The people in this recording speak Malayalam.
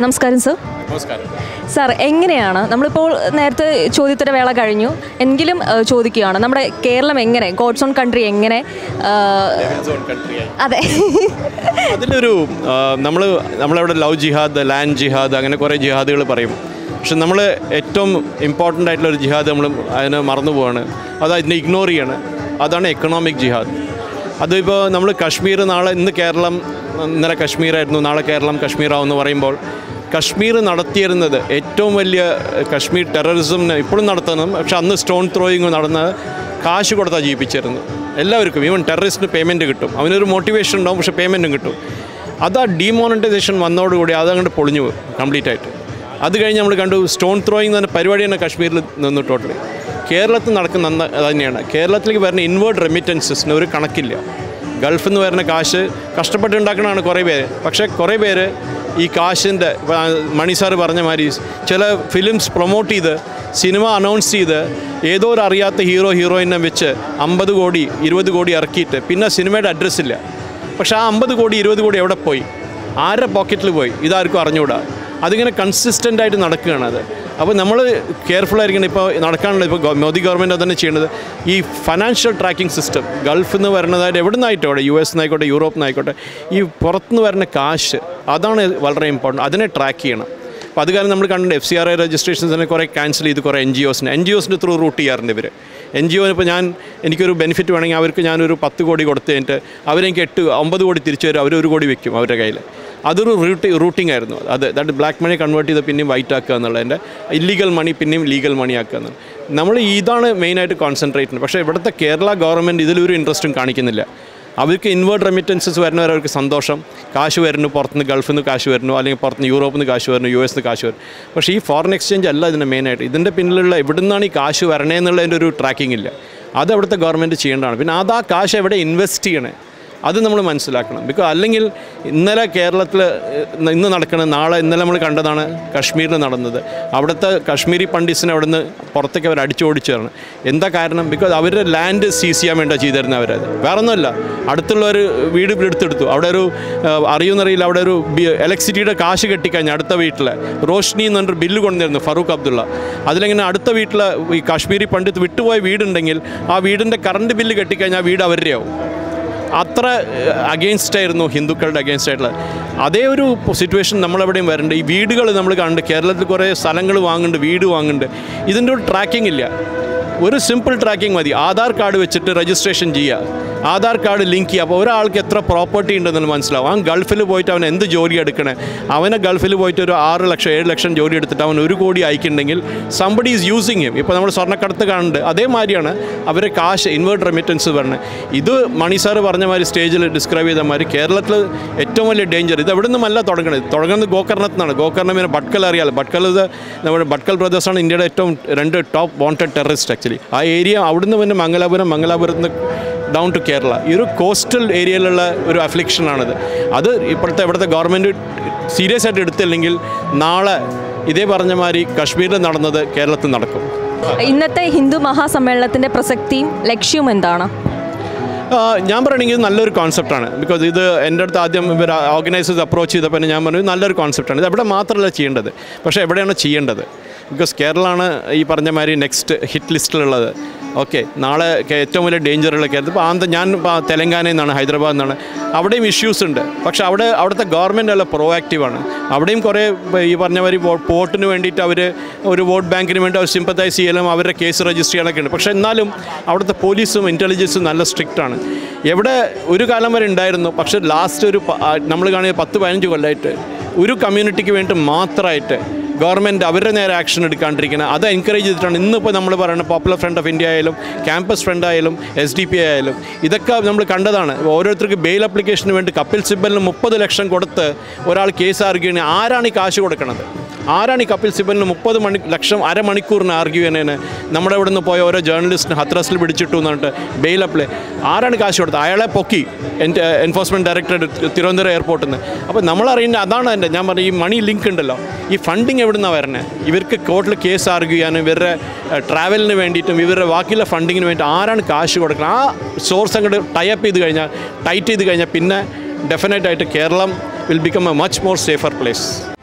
നമസ്കാരം സർ നമസ്കാരം സാർ എങ്ങനെയാണ് നമ്മളിപ്പോൾ നേരത്തെ ചോദ്യോത്തര വേള കഴിഞ്ഞു എങ്കിലും ഏഹ്, ചോദിക്കുകയാണ് നമ്മുടെ കേരളം എങ്ങനെ ഗോഡ്സ് ഓൺ കൺട്രി എങ്ങനെ ഏഹ്, അതെ അതിലൊരു നമ്മൾ നമ്മളവിടെ ലവ് ജിഹാദ് ലാൻഡ് ജിഹാദ് അങ്ങനെ കുറേ ജിഹാദുകൾ പറയും പക്ഷെ നമ്മൾ ഏറ്റവും ഇമ്പോർട്ടൻ്റ് ആയിട്ടുള്ള ഒരു ജിഹാദ് നമ്മൾ അതിനെ മറന്നു പോവാണ് അത് അതിനെ ഇഗ്നോർ ചെയ്യാണ് അതാണ് എക്കണോമിക് ജിഹാദ് അതിപ്പോൾ നമ്മൾ കാശ്മീർ നാളെ ഇന്ന് കേരളം ഇന്നലെ കാശ്മീരായിരുന്നു നാളെ കേരളം കാശ്മീരാവെന്ന് പറയുമ്പോൾ കശ്മീർ നടത്തിയിരുന്നത് ഏറ്റവും വലിയ ഏഹ്, കശ്മീർ ടെററിസം ഇപ്പോഴും നടത്തുന്നു പക്ഷെ അന്ന് സ്റ്റോൺ ത്രോയിങ് നടന്ന കാശ് കൊടുത്താൽ ജീവിപ്പിച്ചിരുന്നു എല്ലാവർക്കും ഈവൻ ടെററിസ്റ്റിന് പേയ്മെൻറ്റ് കിട്ടും അവനൊരു മോട്ടിവേഷൻ ഉണ്ടാവും പക്ഷേ പേയ്മെൻറ്റും കിട്ടും അത് ആ ഡീമോണിറ്റൈസേഷൻ വന്നതോടുകൂടി അതങ്ങോട്ട് പൊളിഞ്ഞു പോകും കംപ്ലീറ്റ് ആയിട്ട് അത് കഴിഞ്ഞ് നമ്മൾ കണ്ടു സ്റ്റോൺ ത്രോയിങ് എന്ന പരിപാടി തന്നെ കാശ്മീരിൽ നിന്നു ടോട്ടലി കേരളത്തിൽ നടക്കുന്ന അന്ന് അത് തന്നെയാണ് കേരളത്തിലേക്ക് വരുന്ന ഇൻവേർഡ് റെമിറ്റൻസസിന് ഒരു കണക്കില്ല ഗൾഫിൽ നിന്ന് വരുന്ന കാശ് കഷ്ടപ്പെട്ട് ഉണ്ടാക്കണതാണ് കുറേ പേര് പക്ഷേ കുറേ പേര് ഈ കാശിൻ്റെ മണി സാറ് പറഞ്ഞ മാതിരി ചില ഫിലിംസ് പ്രൊമോട്ട് ചെയ്ത് സിനിമ അനൗൺസ് ചെയ്ത് ഏതോ ഒരു അറിയാത്ത ഹീറോ ഹീറോയിനെ വെച്ച് അമ്പത് കോടി ഇരുപത് കോടി ഇറക്കിയിട്ട് പിന്നെ സിനിമയുടെ അഡ്രസ്സ് ഇല്ല പക്ഷേ ആ അമ്പത് കോടി ഇരുപത് കോടി എവിടെ പോയി ആരുടെ പോക്കറ്റിൽ പോയി ഇതാർക്കും അറിഞ്ഞുകൂടാ അതിങ്ങനെ കൺസിസ്റ്റൻ്റ് ആയിട്ട് നടക്കുകയാണ് അത് അപ്പോൾ നമ്മൾ കെയർഫുൾ ആയിരിക്കണം ഇപ്പോൾ നടക്കാനുള്ള ഇപ്പോൾ ഗവ- മോദി ഗവൺമെൻറ് തന്നെ ചെയ്യേണ്ടത് ഈ ഫിനാൻഷ്യൽ ട്രാക്കിംഗ് സിസ്റ്റം ഗൾഫിൽ നിന്ന് വരുന്നതായിട്ട് എവിടെ നിന്നായിക്കോട്ടെ യു എസ് നിന്നായിക്കോട്ടെ യൂറോപ്പിൽ നിന്നായിക്കോട്ടെ ഈ പുറത്തുനിന്ന് വരുന്ന കാശ് അതാണ് വളരെ ഇമ്പോർട്ടൻറ്റ് അതിനെ ട്രാക്ക് ചെയ്യണം അപ്പോൾ അത് കാരണം നമ്മൾ കണ്ടിട്ടുണ്ട് എഫ് സി ആർ ഐ രജിസ്ട്രേഷൻസിനെ കുറേ ക്യാൻസൽ ചെയ്ത് കുറേ എൻ ജി ഒസിന് എൻ ജി ഒസിൻ്റെ ത്രൂ റൂട്ട് ചെയ്യാറുണ്ട് ഇവർ എൻ ജി ഒന് ഇപ്പോൾ ഞാൻ എനിക്കൊരു ബെനിഫിറ്റ് വേണമെങ്കിൽ അവർക്ക് ഞാനൊരു പത്ത് കോടി കൊടുത്തു കഴിഞ്ഞിട്ട് അവരെനിക്ക് എട്ട് ഒമ്പത് കോടി തിരിച്ചു തരും അവർ ഒരു കോടി വെക്കും അവരുടെ കയ്യിൽ അതൊരു റൂട്ടി റൂട്ടിംഗ് ആയിരുന്നു അത് ദാറ്റ് ബ്ലാക്ക് മണി കൺവേർട്ട് ചെയ്ത് പിന്നെയും വൈറ്റ് ആക്കുക എന്നുള്ളതിൻ്റെ ഇല്ലീഗൽ മണി പിന്നെയും ലീഗൽ മണി ആക്കുക എന്നുള്ളത് നമ്മൾ ഇതാണ് മെയിനായിട്ട് കോൺസെൻട്രേറ്റ് ചെയ്യുന്നത് പക്ഷേ ഇവിടുത്തെ കേരള ഗവൺമെൻറ് ഇതിലൊരു ഇൻട്രസ്റ്റും കാണിക്കുന്നില്ല അവർക്ക് ഇൻവേർട്ട് റെമിറ്റൻസസ് വരുന്നവർ അവർക്ക് സന്തോഷം കാശ് വരുന്നു പുറത്തുനിന്ന് ഗൾഫിൽ നിന്ന് കാശ് വരുന്നു അല്ലെങ്കിൽ പുറത്തുനിന്ന് യൂറോപ്പിൽ നിന്ന് കാശ് വരുന്നു യു എസ് നിന്ന് കാശ് വരുന്നു പക്ഷേ ഈ ഫോറിൻ എക്സ്ചേഞ്ച് അല്ല ഇതിൻ്റെ മെയിനായിട്ട് ഇതിൻ്റെ പിന്നിലുള്ള എവിടെ നിന്നാണ് ഈ കാശ് വരണേ എന്നുള്ളതിൻ്റെ ഒരു ട്രാക്കിംഗ് ഇല്ല അത് അവിടുത്തെ ഗവൺമെൻറ് ചെയ്യേണ്ടതാണ് പിന്നെ അത് ആ കാശ് എവിടെ ഇൻവെസ്റ്റ് ചെയ്യണേ അത് നമ്മൾ മനസ്സിലാക്കണം ബിക്കോസ് അല്ലെങ്കിൽ ഇന്നലെ കേരളത്തിൽ ഇന്ന് നടക്കുന്ന നാളെ ഇന്നലെ നമ്മൾ കണ്ടതാണ് കാശ്മീരിൽ നടന്നത് അവിടുത്തെ കാശ്മീരി പണ്ഡിറ്റ്സിനെ അവിടെ നിന്ന് പുറത്തേക്ക് അവർ അടിച്ചോടിച്ചതാണ് എന്താ കാരണം ബിക്കോസ് അവരുടെ ലാൻഡ് സീസ് ചെയ്യാൻ വേണ്ടി ചെയ്തിരുന്നത് അവരത് വേറെ ഒന്നുമല്ല അടുത്തുള്ള ഒരു വീട് എടുത്തെടുത്തു അവിടെ ഒരു ഏഹ്, അറിയുന്നറിയില്ല അവിടെ ഒരു ഇലക്ട്രിസിറ്റിയുടെ കാശ് കെട്ടിക്കഴിഞ്ഞ് അടുത്ത വീട്ടിൽ റോഷ്നി എന്ന് പറഞ്ഞൊരു ബില്ല് കൊണ്ടുവരുന്നു ഫറൂഖ് അബ്ദുള്ള അതിലിങ്ങനെ അടുത്ത വീട്ടിൽ ഈ കാശ്മീരി പണ്ഡിറ്റ് വിട്ടുപോയ വീടുണ്ടെങ്കിൽ ആ വീടിൻ്റെ കറണ്ട് ബില്ല് കെട്ടിക്കഴിഞ്ഞാൽ ആ വീട് അവരുടെ ആവും അത്ര അഗെയിൻസ്റ്റ് ആയിരുന്നു ഹിന്ദുക്കളുടെ അഗെയിൻസ്റ്റ് ആയിട്ടുള്ള അതേ ഒരു സിറ്റുവേഷൻ നമ്മളെവിടെയും വരണ്ട് ഈ വീടുകൾ നമ്മൾ കണ്ട് കേരളത്തിൽ കുറേ സ്ഥലങ്ങൾ വാങ്ങുന്നുണ്ട് വീട് വാങ്ങുന്നുണ്ട് ഇതിൻ്റെ ഒരു ട്രാക്കിംഗ് ഇല്ല ഒരു സിമ്പിൾ ട്രാക്കിംഗ് മതി ആധാർ കാർഡ് വെച്ചിട്ട് രജിസ്ട്രേഷൻ ചെയ്യുക ആധാർ കാർഡ് ലിങ്ക് ചെയ്യുക അപ്പോൾ ഒരാൾക്ക് എത്ര പ്രോപ്പർട്ടി ഉണ്ടെന്ന് മനസ്സിലാവും അവൻ ഗൾഫിൽ പോയിട്ട് അവൻ എന്ത് ജോലി എടുക്കണേ അവനെ ഗൾഫിൽ പോയിട്ട് ഒരു ആറ് ലക്ഷം ഏഴ് ലക്ഷം ജോലി എടുത്തിട്ട് അവൻ ഒരു കോടി അയക്കുന്നുണ്ടെങ്കിൽ സംബഡി ഈസ് യൂസിങ് ഹിം ഇപ്പോൾ നമ്മൾ സ്വർണ്ണക്കടത്ത് കാണുന്നുണ്ട് അതേമാതിരിയാണ് അവരെ കാശ് ഇൻവേർട്ട് റെമിറ്റൻസ് പറഞ്ഞത് ഇത് മണി സാറ് പറഞ്ഞ മാതിരി സ്റ്റേജിൽ ഡിസ്ക്രൈബ് ചെയ്ത മാതിരി കേരളത്തിൽ ഏറ്റവും വലിയ ഡേഞ്ചർ ഇത് എവിടെ നിന്നുമല്ല തുടങ്ങുന്നത് തുടങ്ങുന്നത് ഗോകർണത്തിൽ നിന്നാണ് ഗോകർണം പിന്നെ ഭട്കൽ അറിയാലോ ഭട്കൽ ഇത് നമ്മുടെ ഭട്കൽ ബ്രദേഴ്സാണ് ഇന്ത്യയുടെ ഏറ്റവും രണ്ട് ടോപ്പ് വാണ്ടഡ് ടെററിസ്റ്റ് ആക്ച്വലി ആ ഏരിയ അവിടുന്ന് പിന്നെ മംഗലാപുരം മംഗലാപുരത്ത് നിന്ന് ഡൗൺ ടു കേരള ഈ ഒരു കോസ്റ്റൽ ഏരിയയിലുള്ള ഒരു അഫ്ലിക്ഷനാണിത് അത് ഇപ്പോഴത്തെ ഇവിടുത്തെ ഗവൺമെൻറ് സീരിയസ് ആയിട്ട് എടുത്തില്ലെങ്കിൽ നാളെ ഇതേ പറഞ്ഞ മാതിരി കാശ്മീരിൽ നടന്നത് കേരളത്തിൽ നടക്കും ഇന്നത്തെ ഹിന്ദു മഹാസമ്മേളനത്തിൻ്റെ പ്രസക്തിയും ലക്ഷ്യവും എന്താണ് ആ, ഞാൻ പറയണമെങ്കിൽ ഇത് നല്ലൊരു കോൺസെപ്റ്റാണ് ബിക്കോസ് ഇത് എൻ്റെ അടുത്ത് ആദ്യം ഇവർ ഓർഗനൈസേഴ്സ് അപ്രോച്ച് ചെയ്തപ്പോൾ തന്നെ ഞാൻ പറഞ്ഞു ഇത് നല്ലൊരു കോൺസെപ്റ്റാണ് ഇത് എവിടെ മാത്രമല്ല ചെയ്യേണ്ടത് പക്ഷേ എവിടെയാണ് ചെയ്യേണ്ടത് ബിക്കോസ് കേരളമാണ് ഈ പറഞ്ഞ മാതിരി നെക്സ്റ്റ് ഹിറ്റ് ലിസ്റ്റിലുള്ളത് ഓക്കെ നാളെ കേ- ഏറ്റവും വലിയ ഡേഞ്ചറുള്ള കേരളത്തിൽ ഇപ്പോൾ ആന്ധ്ര ഞാൻ ഇപ്പോൾ തെലങ്കാനയിൽ നിന്നാണ് ഹൈദരാബാദിൽ നിന്നാണ് അവിടെയും ഇഷ്യൂസ് ഉണ്ട് പക്ഷേ അവിടെ അവിടുത്തെ ഗവൺമെൻറ് അല്ല പ്രൊആക്റ്റീവാണ് അവിടെയും കുറേ ഇപ്പൊ ഈ പറഞ്ഞ മാതിരി വോട്ടിന് വേണ്ടിയിട്ട് അവർ ഒരു വോട്ട് ബാങ്കിന് വേണ്ടി അവർ സിമ്പത്തൈസ് ചെയ്യലും അവരുടെ കേസ് രജിസ്റ്റർ ചെയ്യാനൊക്കെ ഉണ്ട് പക്ഷേ എന്നാലും അവിടുത്തെ പോലീസും ഇൻ്റലിജൻസും നല്ല സ്ട്രിക്റ്റ് ആണ് എവിടെ ഒരു കാലം വരെ ഉണ്ടായിരുന്നു പക്ഷേ ലാസ്റ്റ് ഒരു പ- ആ, നമ്മൾ കാണുക പത്ത് പതിനഞ്ച് കൊല്ലമായിട്ട് ഒരു കമ്മ്യൂണിറ്റിക്ക് വേണ്ടി മാത്രമായിട്ട് ഗവൺമെൻറ് അവരുടെ നേരെ ആക്ഷൻ എടുക്കാണ്ടിരിക്കണം അത് എൻകറേജ് ചെയ്തിട്ടാണ് ഇന്നിപ്പോൾ നമ്മൾ പറയുന്നത് പോപ്പുലർ ഫ്രണ്ട് ഓഫ് ഇന്ത്യ ആയാലും ക്യാമ്പസ് ഫ്രണ്ട് ആയാലും എസ് ഡി പി ആയാലും ഇതൊക്കെ നമ്മൾ കണ്ടതാണ് ഓരോരുത്തർക്ക് ബെയിൽ അപ്ലിക്കേഷന് വേണ്ടി കപിൽ സിബലിന് മുപ്പത് ലക്ഷം കൊടുത്ത് ഒരാൾ കേസ് ആർഗ്യൂ ആരാണ് ഈ കാശ് കൊടുക്കുന്നത് ആരാണ് ഈ കപിൽ സിബലിന് മുപ്പത് മണി ലക്ഷം അരമണിക്കൂറിന് ആർഗ്യൂ ചെയ്യുന്നതിന് നമ്മുടെ ഇവിടെ നിന്ന് പോയ ഓരോ ജേർണലിസ്റ്റിന് ഹത്രസിൽ പിടിച്ചിട്ടു എന്ന് പറഞ്ഞിട്ട് ബെയിൽ അപ്ലൈ ആരാണ് കാശ് കൊടുത്തത് അയാളെ പൊക്കി എൻ്റെ എൻഫോഴ്സ്മെൻറ്റ് ഡയറക്ടറേറ്റ് തിരുവനന്തപുരം എയർപോർട്ടിൽ നിന്ന് അപ്പോൾ നമ്മൾ അറിയുന്ന അതാണ് എൻ്റെ ഞാൻ പറഞ്ഞ ഈ മണി ലിങ്ക് ഉണ്ടല്ലോ ഈ ഫണ്ടിങ് എവിടെ നിന്നാണ് വരുന്നത് ഇവർക്ക് കോർട്ടിൽ കേസ് ആർഗ്യൂ ചെയ്യാനും ഇവരുടെ ട്രാവലിന് വേണ്ടിയിട്ടും ഇവരുടെ ബാക്കിയുള്ള ഫണ്ടിങ്ങിന് വേണ്ടി ആരാണ് കാശ് കൊടുക്കുന്നത് ആ സോഴ്സ് അങ്ങോട്ട് ടൈപ്പ് ചെയ്ത് കഴിഞ്ഞാൽ ടൈറ്റ് ചെയ്ത് കഴിഞ്ഞാൽ പിന്നെ ഡെഫിനറ്റായിട്ട് Keralam will become a much more safer place